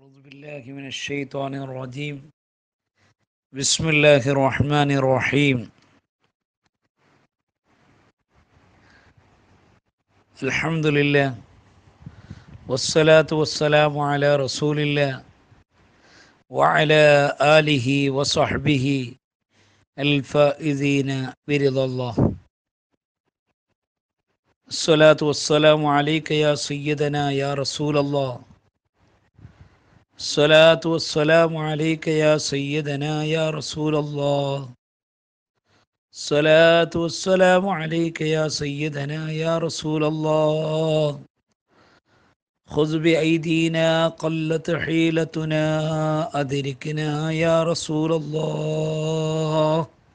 أعوذ بالله من الشيطان الرجيم بسم الله الرحمن الرحيم الحمد لله والصلاة والسلام على رسول الله وعلى آله وصحبه الفائزين برضا الله الصلاة والسلام عليك يا سيدنا يا رسول الله الصلاة والسلام عليك يا سيدنا يا رسول الله الصلاة والسلام عليك يا سيدنا يا رسول الله خذ بأيدينا قلت حيلتنا أدركنا يا رسول الله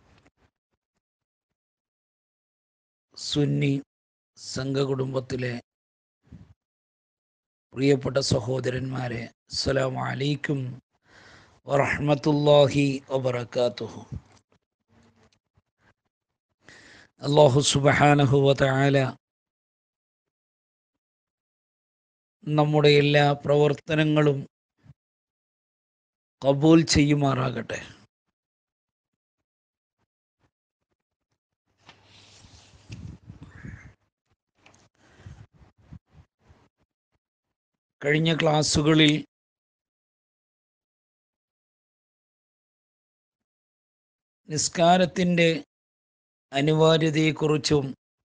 സുന്നി സംഘകുടുംബത്തിലെ പ്രിയപ്പെട്ട സഹോദരന്മാരെ അസ്സലാമു അലൈക്കും വറഹ്മത്തുള്ളാഹി വബറകാതുഹു അല്ലാഹു സുബ്ഹാനഹു വതആല നമ്മുടെ എല്ലാ പ്രവർത്തനങ്ങളും കബൂൽ ചെയ്യുമാറാകട്ടെ കഴിഞ്ഞ ക്ലാസ്സുകളിൽ നിസ്കാരത്തിൻ്റെ അനിവാര്യതയെക്കുറിച്ചും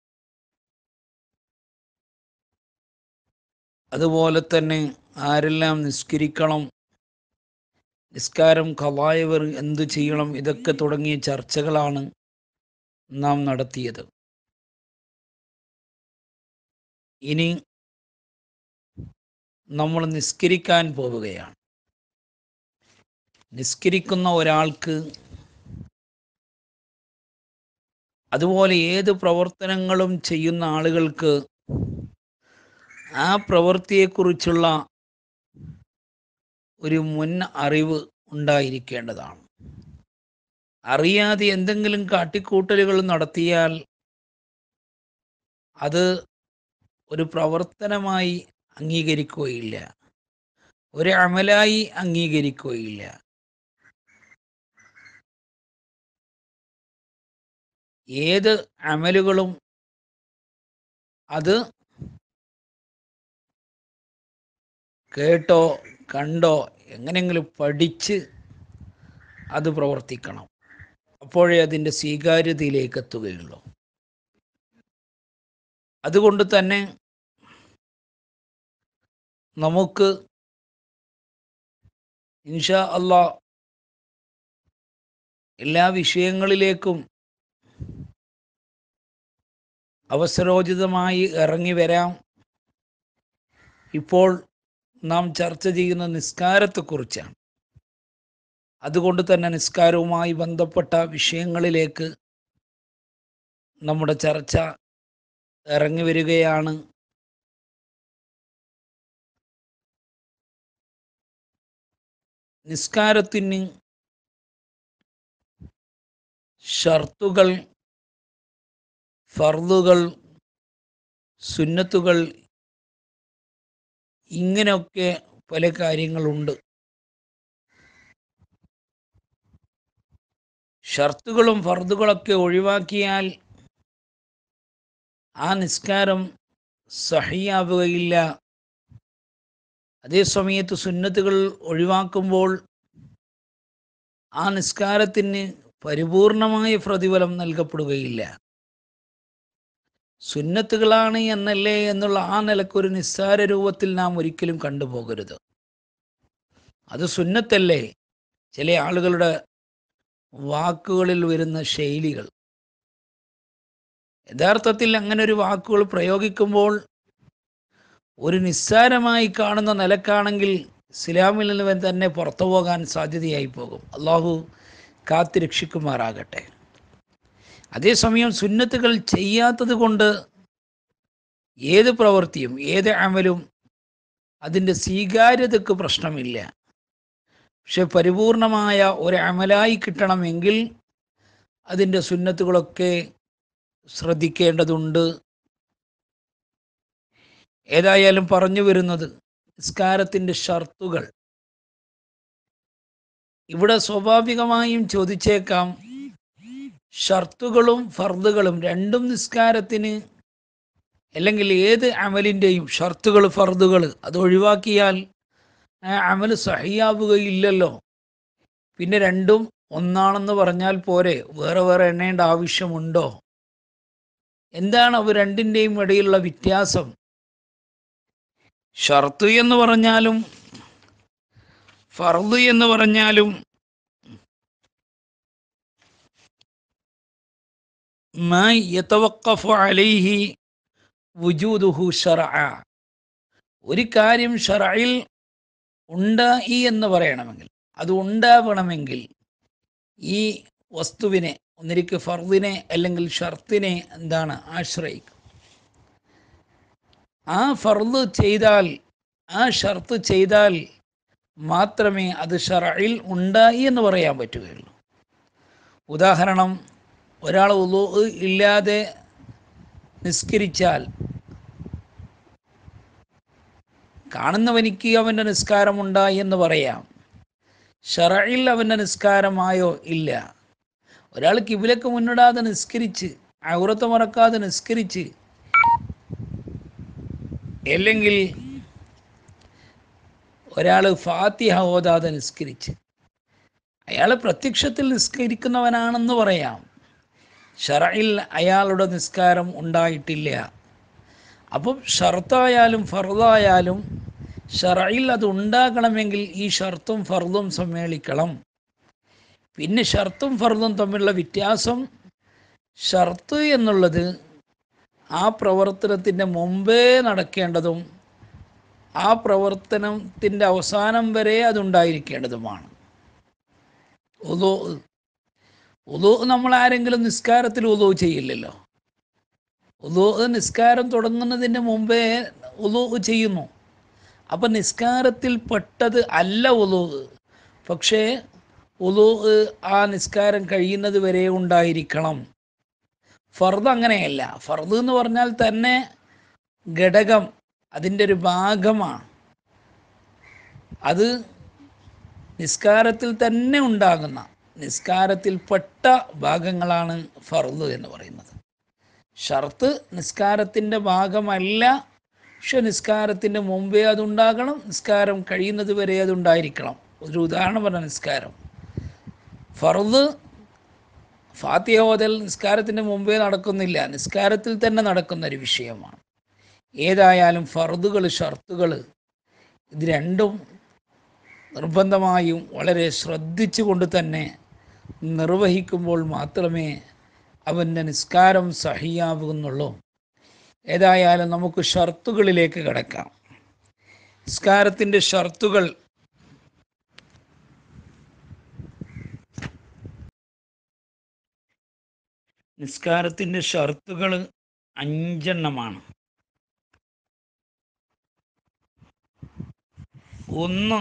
അതുപോലെ തന്നെ ആരെല്ലാം നിസ്കരിക്കണം നിസ്കാരം കവായവർ എന്തു ചെയ്യണം ഇതൊക്കെ തുടങ്ങിയ ചർച്ചകളാണ് നാം നടത്തിയത് ഇനി നമ്മൾ നിസ്കരിക്കാൻ പോവുകയാണ് നിസ്കരിക്കുന്ന ഒരാൾക്ക് അതുപോലെ ഏത് പ്രവർത്തനങ്ങളും ചെയ്യുന്ന ആളുകൾക്ക് ആ പ്രവൃത്തിയെക്കുറിച്ചുള്ള ഒരു മുൻ അറിവ് ഉണ്ടായിരിക്കേണ്ടതാണ് അറിയാതെ എന്തെങ്കിലും കാട്ടിക്കൂട്ടലുകൾ നടത്തിയാൽ അത് ഒരു പ്രവർത്തനമായി അംഗീകരിക്കുകയില്ല ഒരു അമലായി അംഗീകരിക്കുകയില്ല ഏത് അമലുകളും അത് കേട്ടോ കണ്ടോ എങ്ങനെയെങ്കിലും പഠിച്ച് അത് പ്രവർത്തിക്കണം അപ്പോഴേ അതിൻ്റെ സ്വീകാര്യതയിലേക്ക് എത്തുകയുള്ളൂ അതുകൊണ്ട് തന്നെ നമുക്ക് ഇൻഷാ അള്ളാ എല്ലാ വിഷയങ്ങളിലേക്കും അവസരോചിതമായി ഇറങ്ങി വരാം ഇപ്പോൾ നാം ചർച്ച ചെയ്യുന്ന നിസ്കാരത്തെക്കുറിച്ചാണ് അതുകൊണ്ട് തന്നെ നിസ്കാരവുമായി ബന്ധപ്പെട്ട വിഷയങ്ങളിലേക്ക് നമ്മുടെ ചർച്ച ഇറങ്ങി വരികയാണ് നിസ്കാരത്തിന് ഷർത്തുകൾ ഫർദുകൾ സുന്നത്തുകൾ ഇങ്ങനെയൊക്കെ പല കാര്യങ്ങളുണ്ട് ഷർത്തുകളും ഫർദുകളൊക്കെ ഒഴിവാക്കിയാൽ ആ നിസ്കാരം സഹിയാവുകയില്ല അതേ സമയത്ത് സുന്നത്തുകൾ ഒഴിവാക്കുമ്പോൾ ആ നിസ്കാരത്തിന് പരിപൂർണമായ പ്രതിഫലം നൽകപ്പെടുകയില്ല സുന്നത്തുകളാണ് എന്നല്ലേ എന്നുള്ള ആ നിലക്കൊരു നിസ്സാര രൂപത്തിൽ നാം ഒരിക്കലും കണ്ടുപോകരുത് അത് സുന്നത്തല്ലേ ചില ആളുകളുടെ വാക്കുകളിൽ വരുന്ന ശൈലികൾ യഥാർത്ഥത്തിൽ അങ്ങനെ ഒരു വാക്കുകൾ പ്രയോഗിക്കുമ്പോൾ ഒരു നിസ്സാരമായി കാണുന്ന നിലക്കാണെങ്കിൽ ഇസ്ലാമിൽ നിന്ന് തന്നെ പുറത്തു പോകാൻ സാധ്യതയായി പോകും അള്ളാഹു കാത്തു രക്ഷിക്കുമാറാകട്ടെ അതേസമയം സുന്നത്തുകൾ ചെയ്യാത്തത് കൊണ്ട് ഏത് പ്രവൃത്തിയും ഏത് അമലും അതിൻ്റെ സ്വീകാര്യതയ്ക്ക് പ്രശ്നമില്ല പക്ഷെ പരിപൂർണമായ ഒരു അമലായി കിട്ടണമെങ്കിൽ അതിൻ്റെ സുന്നത്തുകളൊക്കെ ശ്രദ്ധിക്കേണ്ടതുണ്ട് ഏതായാലും പറഞ്ഞു വരുന്നത് നിസ്കാരത്തിൻ്റെ ഷർത്തുകൾ ഇവിടെ സ്വാഭാവികമായും ചോദിച്ചേക്കാം ഷർത്തുകളും ഫർദുകളും രണ്ടും നിസ്കാരത്തിന് അല്ലെങ്കിൽ ഏത് അമലിൻ്റെയും ഷർത്തുകൾ ഫർദുകൾ അത് ഒഴിവാക്കിയാൽ ആ അമൽ സഹിയാവുകയില്ലല്ലോ പിന്നെ രണ്ടും ഒന്നാണെന്ന് പറഞ്ഞാൽ പോരെ വേറെ വേറെ എണ്ണേണ്ട ആവശ്യമുണ്ടോ എന്താണ് അവ രണ്ടിൻ്റെയും ഇടയിലുള്ള വ്യത്യാസം ഷർത്ത് എന്ന് പറഞ്ഞാലും ഫർദ് എന്ന് പറഞ്ഞാലും മാ യതവഖഫു അലൈഹി വുജൂദുഹു ഷർഅ ഒരു കാര്യം ഷർഇൽ ഉണ്ടായി എന്ന് പറയണമെങ്കിൽ അത് ഉണ്ടാവണമെങ്കിൽ ഈ വസ്തുവിനെ ഒന്നിരിക്ക് ഫർദിനെ അല്ലെങ്കിൽ ഷർത്തിനെ എന്താണ് ആശ്രയിക്കും ആ ഫർദ് ചെയ്താൽ ആ ഷർത്ത് ചെയ്താൽ മാത്രമേ അത് ഷറയിൽ ഉണ്ടായി എന്ന് പറയാൻ പറ്റുകയുള്ളൂ ഉദാഹരണം ഒരാൾ ഉളു ഇല്ലാതെ നിസ്കരിച്ചാൽ കാണുന്നവനിക്ക് അവൻ്റെ നിസ്കാരമുണ്ടായി എന്ന് പറയാം ഷറയിൽ അവൻ്റെ നിസ്കാരമായോ ഇല്ല ഒരാൾ കിബിലക്ക് മുന്നിടാതെ നിസ്കരിച്ച് ഔറത്ത് മറക്കാതെ നിസ്കരിച്ച് അല്ലെങ്കിൽ ഒരാൾ ഫാത്തിഹ ഓതാതെ നിസ്കരിച്ച് അയാൾ പ്രത്യക്ഷത്തിൽ നിസ്കരിക്കുന്നവനാണെന്ന് പറയാം ഷറയിൽ അയാളുടെ നിസ്കാരം ഉണ്ടായിട്ടില്ല അപ്പം ഷർത്തായാലും ഫർദായാലും ഷറയിൽ അത് ഉണ്ടാകണമെങ്കിൽ ഈ ഷർത്തും ഫർദും സമ്മേളിക്കണം പിന്നെ ഷർത്തും ഫർദും തമ്മിലുള്ള വ്യത്യാസം ഷർത്ത് എന്നുള്ളത് ആ പ്രവർത്തനത്തിൻ്റെ മുമ്പേ നടക്കേണ്ടതും ആ പ്രവർത്തനത്തിൻ്റെ അവസാനം വരെ അതുണ്ടായിരിക്കേണ്ടതുമാണ് ഉദോ ഉദോ നമ്മൾ ആരെങ്കിലും നിസ്കാരത്തിൽ ഉദോ ചെയ്യില്ലല്ലോ ഉദോ നിസ്കാരം തുടങ്ങുന്നതിന് മുമ്പേ ഉദോ ചെയ്യുന്നു അപ്പം നിസ്കാരത്തിൽ പെട്ടത് അല്ല ഉദോ പക്ഷേ ഉദോ ആ നിസ്കാരം കഴിയുന്നത് വരെ ഉണ്ടായിരിക്കണം ഫർദ് അങ്ങനെയല്ല ഫർദ് എന്ന് പറഞ്ഞാൽ തന്നെ ഘടകം അതിൻ്റെ ഒരു ഭാഗമാണ് അത് നിസ്കാരത്തിൽ തന്നെ ഉണ്ടാകുന്ന നിസ്കാരത്തിൽപ്പെട്ട ഭാഗങ്ങളാണ് ഫർദ് എന്ന് പറയുന്നത് ഷർത്ത് നിസ്കാരത്തിൻ്റെ ഭാഗമല്ല പക്ഷെ നിസ്കാരത്തിൻ്റെ മുമ്പേ അതുണ്ടാകണം നിസ്കാരം കഴിയുന്നത് വരെ അതുണ്ടായിരിക്കണം ഒരു ഉദാഹരണം പറഞ്ഞ നിസ്കാരം ഫർദ് ഫാത്തിഹ ഓതൽ നിസ്കാരത്തിൻ്റെ മുമ്പേ നടക്കുന്നില്ല നിസ്കാരത്തിൽ തന്നെ നടക്കുന്ന ഒരു വിഷയമാണ് ഏതായാലും ഫർദുകൾ ഷർത്തുകൾ ഇത് രണ്ടും നിർബന്ധമായും വളരെ ശ്രദ്ധിച്ചുകൊണ്ട് തന്നെ നിർവഹിക്കുമ്പോൾ മാത്രമേ അവൻ്റെ നിസ്കാരം സഹിയാവുന്നുള്ളൂ ഏതായാലും നമുക്ക് ഷർത്തുകളിലേക്ക് കിടക്കാം നിസ്കാരത്തിൻ്റെ ഷർത്തുകൾ നിസ്കാരത്തിൻ്റെ ഷർത്തുകൾ അഞ്ചെണ്ണമാണ് ഒന്ന്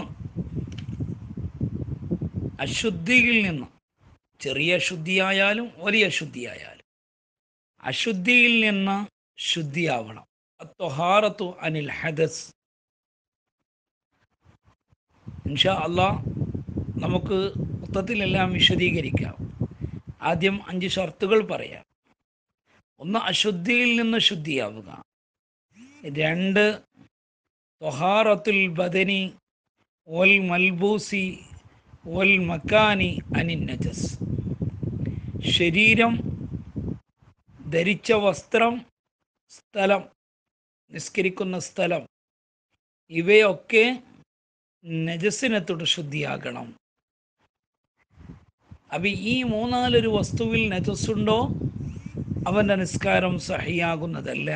അശുദ്ധിയിൽ നിന്ന് ചെറിയ ശുദ്ധിയായാലും വലിയ ശുദ്ധിയായാലും അശുദ്ധിയിൽ നിന്ന് ശുദ്ധിയാവണം അത്തൊഹാറത്തു അനിൽ ഹദസ് ഇൻഷാ അള്ളാ നമുക്ക് മൊത്തത്തിലെല്ലാം വിശദീകരിക്കാം ആദ്യം അഞ്ച് ഷർത്തുകൾ പറയാം ഒന്ന് അശുദ്ധിയിൽ നിന്ന് ശുദ്ധിയാവുക രണ്ട് തൊഹാറത്തുൽ ബദനി വൽ മൽബൂസി വൽ മക്കാനി അനിൻ നജസ് ശരീരം ധരിച്ച വസ്ത്രം സ്ഥലം നിസ്കരിക്കുന്ന സ്ഥലം ഇവയൊക്കെ നജസ്സിനെ തൊട്ട് ശുദ്ധിയാകണം അപ്പം ഈ മൂന്നാലൊരു വസ്തുവിൽ നജസ്സുണ്ടോ അവൻ്റെ നിസ്കാരം സഹിയാകുന്നതല്ല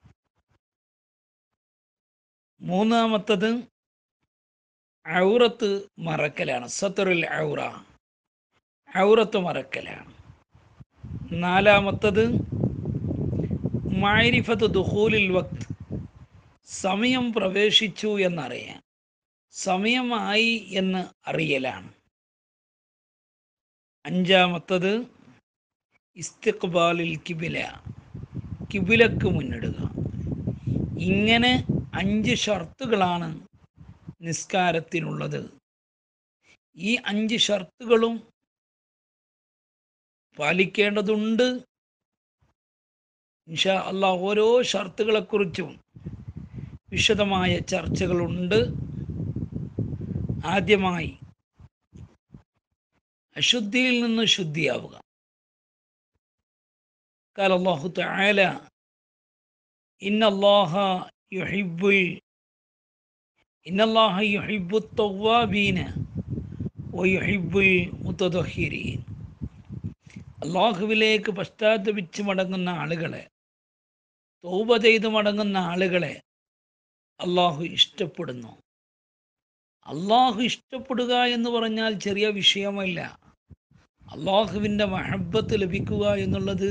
മൂന്നാമത്തത് ഔറത്ത് മറക്കലാണ് സത്തറുൽ ഔറ ഔറത്ത് മറക്കലാണ് നാലാമത്തത് മാരിഫത്ത് ദുഹൂലിൽ വക്ത് സമയം പ്രവേശിച്ചു എന്നറിയാൻ സമയമായി എന്ന് അറിയലാണ് അഞ്ചാമത്തത് ഇസ്തിഖ്ബാലിൽ കിബില കിബിലക്ക് മുന്നിടുക ഇങ്ങനെ അഞ്ച് ഷർത്തുകളാണ് നിസ്കാരത്തിനുള്ളത് ഈ അഞ്ച് ഷർത്തുകളും പാലിക്കേണ്ടതുണ്ട് ഇൻഷാ അള്ളാഹ് ഓരോ ഷർത്തുകളെക്കുറിച്ചും വിശദമായ ചർച്ചകളുണ്ട് ആദ്യമായി അശുദ്ധിയിൽ നിന്ന് ശുദ്ധിയാവുക قال الله تعالى إن الله يحب إن الله يحب التوابين ويحب المتطهرين അള്ളാഹുവിലേക്ക് പശ്ചാത്തപിച്ച് മടങ്ങുന്ന ആളുകളെ തൗബ ചെയ്ത് മടങ്ങുന്ന ആളുകളെ അള്ളാഹു ഇഷ്ടപ്പെടുന്നു അള്ളാഹു ഇഷ്ടപ്പെടുക എന്ന് പറഞ്ഞാൽ ചെറിയ വിഷയമല്ല അള്ളാഹുവിൻ്റെ മഹബത്ത് ലഭിക്കുക എന്നുള്ളത്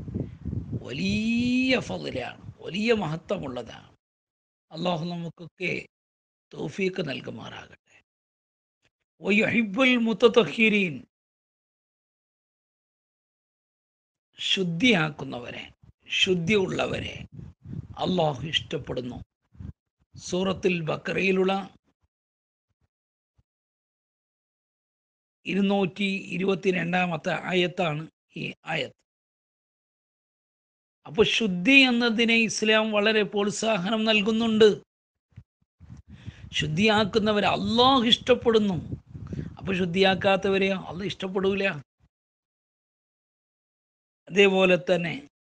വലിയ ഫതിലാണ് വലിയ മഹത്വമുള്ളതാണ് അള്ളാഹു നമുക്കൊക്കെ തോഫീക്ക് നൽകുമാറാകട്ടെ വയ്യഹിബുൽ മുത്തത്തഹീരീൻ ശുദ്ധിയാക്കുന്നവരെ ശുദ്ധിയുള്ളവരെ അള്ളാഹു ഇഷ്ടപ്പെടുന്നു സൂറത്തിൽ ബക്കറയിലുള്ള ഇരുന്നൂറ്റി ഇരുപത്തിരണ്ടാമത്തെ ആയത്താണ് ഈ ആയത്ത് അപ്പോൾ ശുദ്ധി എന്നതിനെ ഇസ്ലാം വളരെ പ്രോത്സാഹനം നൽകുന്നുണ്ട് ശുദ്ധിയാക്കുന്നവരെ അള്ളാഹു ഇഷ്ടപ്പെടുന്നു അപ്പോൾ ശുദ്ധിയാക്കാത്തവരെ അള്ള ഇഷ്ടപ്പെടൂല അതേപോലെ തന്നെ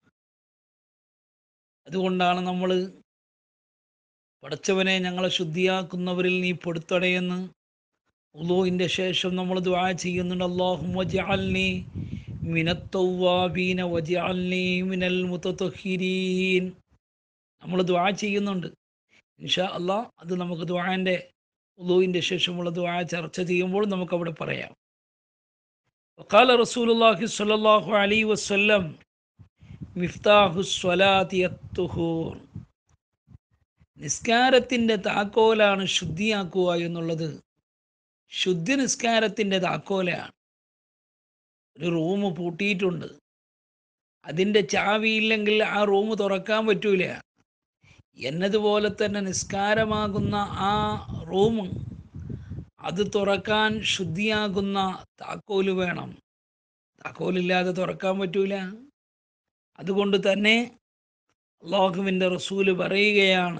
അതുകൊണ്ടാണ് നമ്മൾ പടച്ചവനെ ഞങ്ങളെ ശുദ്ധിയാക്കുന്നവരിൽ നീ പെടുത്തണയെന്ന് ഉലോയിൻ്റെ ശേഷം നമ്മൾ ദ്വാ ചെയ്യുന്നുണ്ട് അള്ളാഹു വജഅൽനി മിനത്തൗവാബീന വജഅൽനി മിനൽ മുത്തത്തഹിരീൻ നമ്മൾ ദ്വാ ചെയ്യുന്നുണ്ട് ഇൻഷാ അള്ളാഹ് അത് നമുക്ക് ദ്വാൻ്റെ ഉലോയിൻ്റെ ശേഷമുള്ള ദ്വാ ചർച്ച ചെയ്യുമ്പോൾ നമുക്കവിടെ പറയാം وقال رسول الله صلى الله عليه وسلم مفتاح الصلاة الطهور നിസ്കാരത്തിൻ്റെ താക്കോലാണ് ശുദ്ധിയാക്കുക എന്നുള്ളത് ശുദ്ധി നിസ്കാരത്തിൻ്റെ താക്കോലാണ് ഒരു റൂം പൂട്ടിയിട്ടുണ്ട് അതിൻ്റെ ചാവിയില്ലെങ്കിൽ ആ റൂം തുറക്കാൻ പറ്റൂല എന്നതുപോലെ തന്നെ നിസ്കാരമാകുന്ന ആ റൂം അത് തുറക്കാൻ ശുദ്ധിയാകുന്ന താക്കോല് വേണം താക്കോലില്ലാതെ തുറക്കാൻ പറ്റൂല അതുകൊണ്ട് തന്നെ അള്ളാഹുവിൻ്റെ റസൂല് പറയുകയാണ്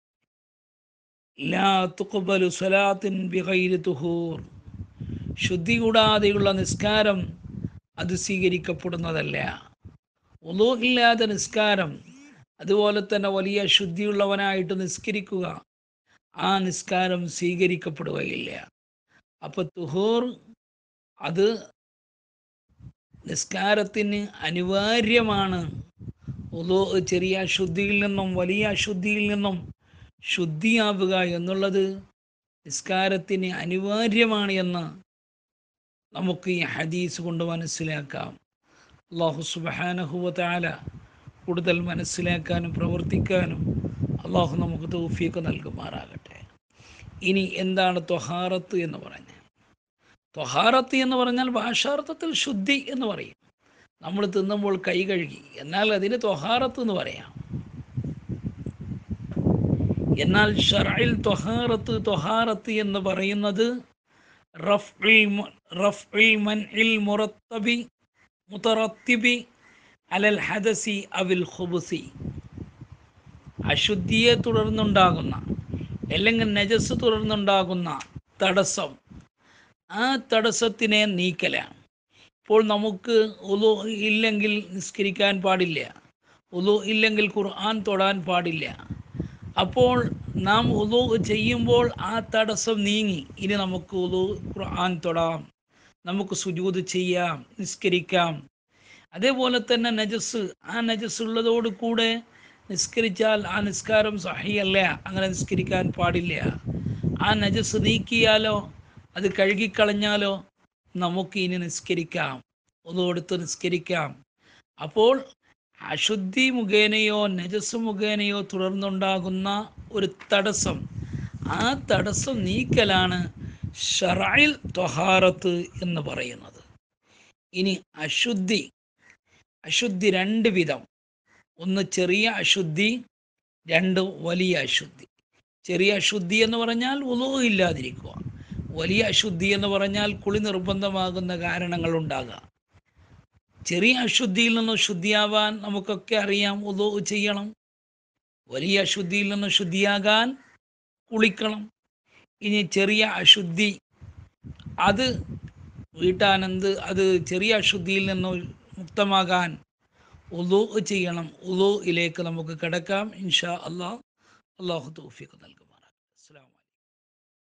ലാ തുഖ്ബലു സ്വലാത്തിൻ ബിഗൈരി തുഹൂർ ശുദ്ധി കൂടാതെയുള്ള നിസ്കാരം അത് സ്വീകരിക്കപ്പെടുന്നതല്ല ഒലോ ഇല്ലാതെ നിസ്കാരം അതുപോലെ തന്നെ വലിയ ശുദ്ധിയുള്ളവനായിട്ട് നിസ്കരിക്കുക ആ നിസ്കാരം സ്വീകരിക്കപ്പെടുകയില്ല അപ്പോൾ തുഹൂർ അത് നിസ്കാരത്തിന് അനിവാര്യമാണ് ഒലോ ചെറിയ അശുദ്ധിയിൽ നിന്നും വലിയ അശുദ്ധിയിൽ നിന്നും ശുദ്ധിയാവുക എന്നുള്ളത് നിസ്കാരത്തിന് അനിവാര്യമാണ് എന്ന് നമുക്ക് ഈ ഹദീസ് കൊണ്ട് മനസ്സിലാക്കാം അള്ളാഹു സുബഹാനഹുവല കൂടുതൽ മനസ്സിലാക്കാനും പ്രവർത്തിക്കാനും അള്ളാഹു നമുക്ക് തൗഫീക്ക് നൽകുമാറാകട്ടെ ഇനി എന്താണ് ത്വഹാറത്ത് എന്ന് പറഞ്ഞാൽ ത്വഹാറത്ത് എന്ന് പറഞ്ഞാൽ ഭാഷാർത്ഥത്തിൽ ശുദ്ധി എന്ന് പറയും നമ്മൾ തിന്നുമ്പോൾ കൈ കഴുകി എന്നാൽ അതിന് ത്വഹാറത്ത് എന്ന് പറയാം എന്നാൽ ഷറയിൽ ത്വഹാറത്ത് ത്വഹാറത്ത് എന്ന് പറയുന്നത് റഫ്ഇൽ മൻഇൽ മുറത്തബി മുത്തറത്തിബി അലൽ ഹദസി അവിൽ ഖുബുസി അശുദ്ധിയെ തുടർന്നുണ്ടാകുന്ന അല്ലെങ്കിൽ നജസ് തുടർന്നുണ്ടാകുന്ന തടസ്സം ആ തടസ്സത്തിനെ നീക്കലാണ് ഇപ്പോൾ നമുക്ക് ഉലു ഇല്ലെങ്കിൽ നിസ്കരിക്കാൻ പാടില്ല ഉലു ഇല്ലെങ്കിൽ ഖുർആൻ തൊടാൻ പാടില്ല അപ്പോൾ നാം ഉലു ചെയ്യുമ്പോൾ ആ തടസ്സം നീങ്ങി ഇനി നമുക്ക് ഉലു ഖുർആൻ തൊടാം നമുക്ക് സുജൂത് ചെയ്യാം നിസ്കരിക്കാം അതേപോലെ തന്നെ നജസ് ആ നജസ് ഉള്ളതോട് കൂടെ നിസ്കരിച്ചാൽ ആ നിസ്കാരം സഹിയല്ല അങ്ങനെ നിസ്കരിക്കാൻ പാടില്ല ആ നജസ് നീക്കിയാലോ അത് കഴുകിക്കളഞ്ഞാലോ നമുക്ക് ഇനി നിസ്കരിക്കാം ഒന്നുകൊടുത്ത് നിസ്കരിക്കാം അപ്പോൾ അശുദ്ധി മുഖേനയോ നജസ് മുഖേനയോ തുടർന്നുണ്ടാകുന്ന ഒരു തടസ്സം ആ തടസ്സം നീക്കലാണ് ഷറായിൽ ത്വഹാറത്ത് എന്ന് പറയുന്നത് ഇനി അശുദ്ധി അശുദ്ധി രണ്ട് വിധം ഒന്ന് ചെറിയ അശുദ്ധി രണ്ട് വലിയ അശുദ്ധി ചെറിയ അശുദ്ധി എന്ന് പറഞ്ഞാൽ ഉലോ ഇല്ലാതിരിക്കുക വലിയ അശുദ്ധി എന്ന് പറഞ്ഞാൽ കുളി നിർബന്ധമാകുന്ന കാരണങ്ങളുണ്ടാകാം ചെറിയ അശുദ്ധിയിൽ നിന്നും ശുദ്ധിയാവാൻ നമുക്കൊക്കെ അറിയാം ഉദോ ചെയ്യണം വലിയ അശുദ്ധിയിൽ നിന്നും ശുദ്ധിയാകാൻ കുളിക്കണം ഇനി ചെറിയ അശുദ്ധി അത് വീട്ടാനന്ത് അത് ചെറിയ അശുദ്ധിയിൽ നിന്നും മുക്തമാകാൻ ഉദു ചെയ്യണം ഉദുയിലേക്ക് നമുക്ക് കിടക്കാം ഇൻഷാ അള്ളാഹ് അള്ളാഹു തൗഫീഖ് നൽകും